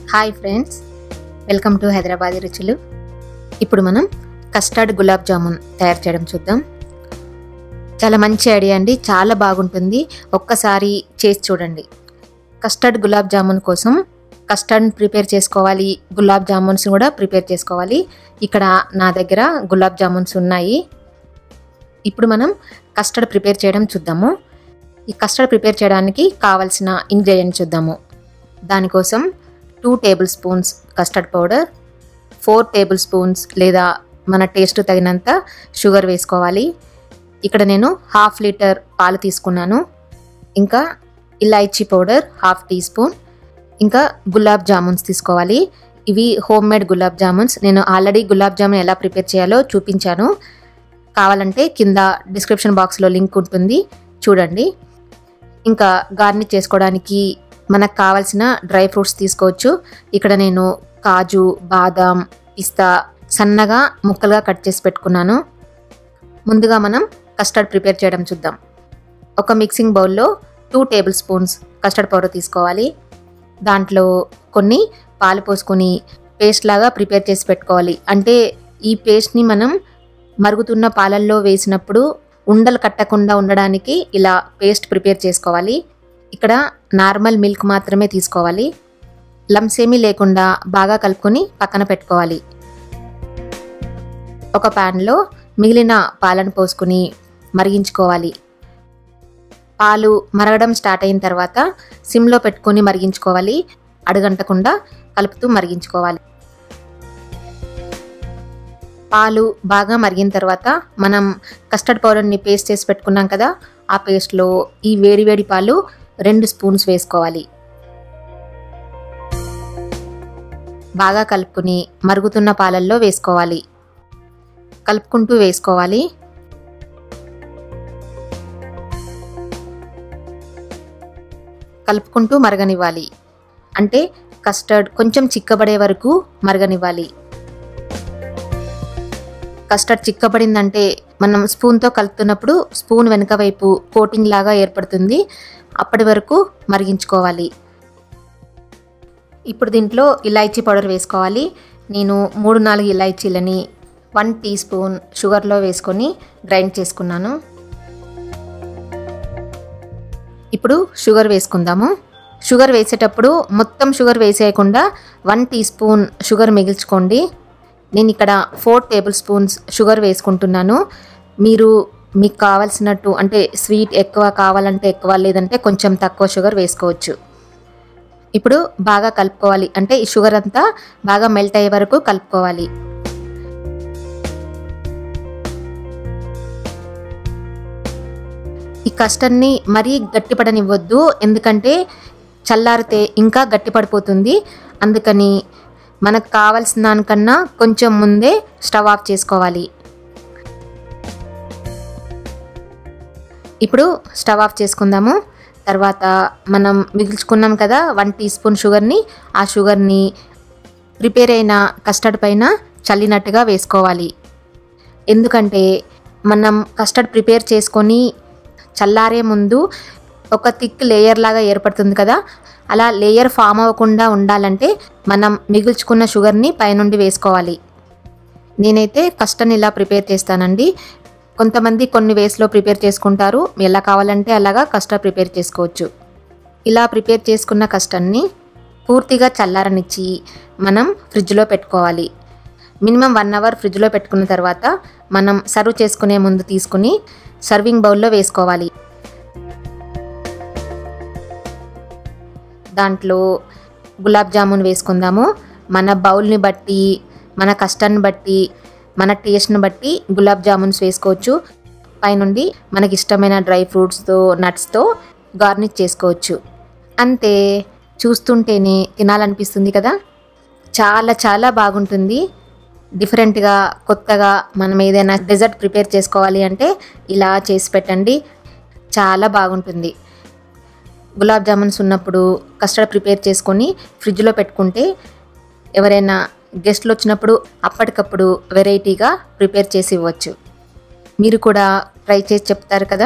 hi friends welcome to Hyderabadi రుచులు ఇప్పుడు మనం కస్టర్డ్ గులాబ్ జామున్ తయారు చేయడం చూద్దాం చాలా మంచి ఐడియా అండి చాలా బాగుంటుంది ఒక్కసారి చేసి చూడండి కస్టర్డ్ గులాబ్ జామున్ కోసం కస్టర్డ్ ప్రిపేర్ చేసుకోవాలి గులాబ్ జామున్స్ కూడా ప్రిపేర్ చేసుకోవాలి ఇక్కడ నా దగ్గర గులాబ్ జామున్స్ ఉన్నాయి ఇప్పుడు మనం కస్టర్డ్ ప్రిపేర్ చేయడం చూద్దాము ఈ కస్టర్డ్ ప్రిపేర్ చేయడానికి కావలసిన ఇంగ్రీడియంట్స్ చూద్దాము దానికోసం two tablespoons custard powder four tablespoons లేదా మన టేస్ట్ తగినంత షుగర్ వేసుకోవాలి ఇక్కడ నేను హాఫ్ లీటర్ పాలు తీసుకున్నాను ఇంకా ఇలాచీ పౌడర్ హాఫ్ టీ స్పూన్ ఇంకా గులాబ్ జామున్స్ తీసుకోవాలి ఇవి హోమ్ మేడ్ గులాబ్ జామున్స్ నేను ఆల్రెడీ గులాబ్ జామున్ ఎలా ప్రిపేర్ చేయాలో చూపించాను కావాలంటే కింద డిస్క్రిప్షన్ బాక్స్లో లింక్ ఉంటుంది చూడండి ఇంకా గార్నిష్ చేసుకోవడానికి మనకు కావాల్సిన డ్రై ఫ్రూట్స్ తీసుకోవచ్చు ఇక్కడ నేను కాజు బాదాం పిస్తా సన్నగా ముక్కలుగా కట్ చేసి పెట్టుకున్నాను ముందుగా మనం కస్టర్డ్ ప్రిపేర్ చేయడం చూద్దాం ఒక మిక్సింగ్ బౌల్లో two tablespoons custard powder తీసుకోవాలి దాంట్లో కొన్ని పాలు పోసుకొని పేస్ట్ లాగా ప్రిపేర్ చేసి పెట్టుకోవాలి అంటే ఈ పేస్ట్ని మనం మరుగుతున్న పాలల్లో వేసినప్పుడు ఉండలు కట్టకుండా ఉండడానికి ఇలా పేస్ట్ ప్రిపేర్ చేసుకోవాలి ఇక్కడ నార్మల్ మిల్క్ మాత్రమే తీసుకోవాలి లమ్స్ ఏమీ లేకుండా బాగా కలుపుకొని పక్కన పెట్టుకోవాలి ఒక ప్యాన్లో మిగిలిన పాలను పోసుకుని మరిగించుకోవాలి పాలు మరగడం స్టార్ట్ అయిన తర్వాత సిమ్లో పెట్టుకొని మరిగించుకోవాలి అడుగంటకుండా కలుపుతూ మరిగించుకోవాలి పాలు బాగా మరిగిన తర్వాత మనం కస్టర్డ్ పౌడర్ని పేస్ట్ చేసి పెట్టుకున్నాం కదా ఆ పేస్ట్లో ఈ వేడి వేడి పాలు రెండు స్పూన్స్ వేసుకోవాలి బాగా కలుపుకుని మరుగుతున్న పాలల్లో వేసుకోవాలి కలుపుకుంటూ వేసుకోవాలి కలుపుకుంటూ మరగనివ్వాలి అంటే కస్టర్డ్ కొంచెం చిక్కబడే వరకు మరగనివ్వాలి కస్టర్డ్ చిక్కబడిందంటే మనం స్పూన్తో కలుపుతున్నప్పుడు స్పూన్ వెనుక వైపు కోటింగ్ లాగా ఏర్పడుతుంది అప్పటి వరకు మరిగించుకోవాలి ఇప్పుడు దీంట్లో ఇలాచీ పౌడర్ వేసుకోవాలి నేను మూడు నాలుగు ఇలాచీలని వన్ టీ స్పూన్ షుగర్లో వేసుకొని గ్రైండ్ చేసుకున్నాను ఇప్పుడు షుగర్ వేసుకుందాము షుగర్ వేసేటప్పుడు మొత్తం షుగర్ వేసేయకుండా వన్ టీ స్పూన్ షుగర్ మిగిల్చుకోండి నేను ఇక్కడ ఫోర్ టేబుల్ స్పూన్స్ షుగర్ వేసుకుంటున్నాను మీరు మీకు కావాల్సినట్టు అంటే స్వీట్ ఎక్కువ కావాలంటే ఎక్కువ లేదంటే కొంచెం తక్కువ షుగర్ వేసుకోవచ్చు ఇప్పుడు బాగా కలుపుకోవాలి అంటే ఈ షుగర్ అంతా బాగా మెల్ట్ అయ్యే వరకు కలుపుకోవాలి ఈ కస్టర్డ్ని మరీ గట్టిపడనివ్వద్దు ఎందుకంటే చల్లారితే ఇంకా గట్టిపడిపోతుంది అందుకని మనకు కావాల్సిన దానికన్నా కొంచెం ముందే స్టవ్ ఆఫ్ చేసుకోవాలి ఇప్పుడు స్టవ్ ఆఫ్ చేసుకుందాము తర్వాత మనం మిగిల్చుకున్నాం కదా వన్ టీ స్పూన్ షుగర్ని ఆ షుగర్ని ప్రిపేర్ అయిన కస్టర్డ్ పైన చల్లినట్టుగా వేసుకోవాలి ఎందుకంటే మనం కస్టర్డ్ ప్రిపేర్ చేసుకొని చల్లారే ముందు ఒక థిక్ లేయర్ లాగా ఏర్పడుతుంది కదా అలా లేయర్ ఫామ్ అవ్వకుండా ఉండాలంటే మనం మిగుల్చుకున్న షుగర్ని పైనుండి వేసుకోవాలి నేనైతే కస్టర్ని ఇలా ప్రిపేర్ చేస్తానండి కొంతమంది కొన్ని వేస్లో ప్రిపేర్ చేసుకుంటారు ఎలా కావాలంటే అలాగా కస్టర్డ్ ప్రిపేర్ చేసుకోవచ్చు ఇలా ప్రిపేర్ చేసుకున్న కస్టర్ని పూర్తిగా చల్లారనిచ్చి మనం ఫ్రిడ్జ్లో పెట్టుకోవాలి మినిమం వన్ అవర్ ఫ్రిడ్జ్లో పెట్టుకున్న తర్వాత మనం సర్వ్ చేసుకునే ముందు తీసుకుని సర్వింగ్ బౌల్లో వేసుకోవాలి దాంట్లో గులాబ్ జామున్ వేసుకుందాము మన బౌల్ని బట్టి మన కష్టాన్ని బట్టి మన టేస్ట్ని బట్టి గులాబ్ జామున్స్ వేసుకోవచ్చు పైనుండి మనకి ఇష్టమైన డ్రై ఫ్రూట్స్తో నట్స్తో గార్నిష్ చేసుకోవచ్చు అంతే చూస్తుంటేనే తినాలనిపిస్తుంది కదా చాలా చాలా బాగుంటుంది డిఫరెంట్గా కొత్తగా మనం ఏదైనా డెజర్ట్ ప్రిపేర్ చేసుకోవాలి అంటే ఇలా చేసి పెట్టండి చాలా బాగుంటుంది గులాబ్ జామున్స్ ఉన్నప్పుడు కస్టర్డ్ ప్రిపేర్ చేసుకొని ఫ్రిడ్జ్లో పెట్టుకుంటే ఎవరైనా గెస్ట్లు వచ్చినప్పుడు అప్పటికప్పుడు వెరైటీగా ప్రిపేర్ చేసి ఇవ్వచ్చు మీరు కూడా ట్రై చేసి చెప్తారు కదా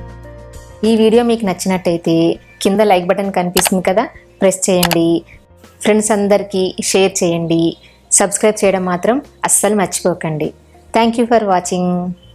ఈ వీడియో మీకు నచ్చినట్టయితే కింద లైక్ బటన్ కనిపిస్తుంది కదా ప్రెస్ చేయండి ఫ్రెండ్స్ అందరికీ షేర్ చేయండి సబ్స్క్రైబ్ చేయడం మాత్రం అస్సలు మర్చిపోకండి థ్యాంక్ యూ ఫర్ వాచింగ్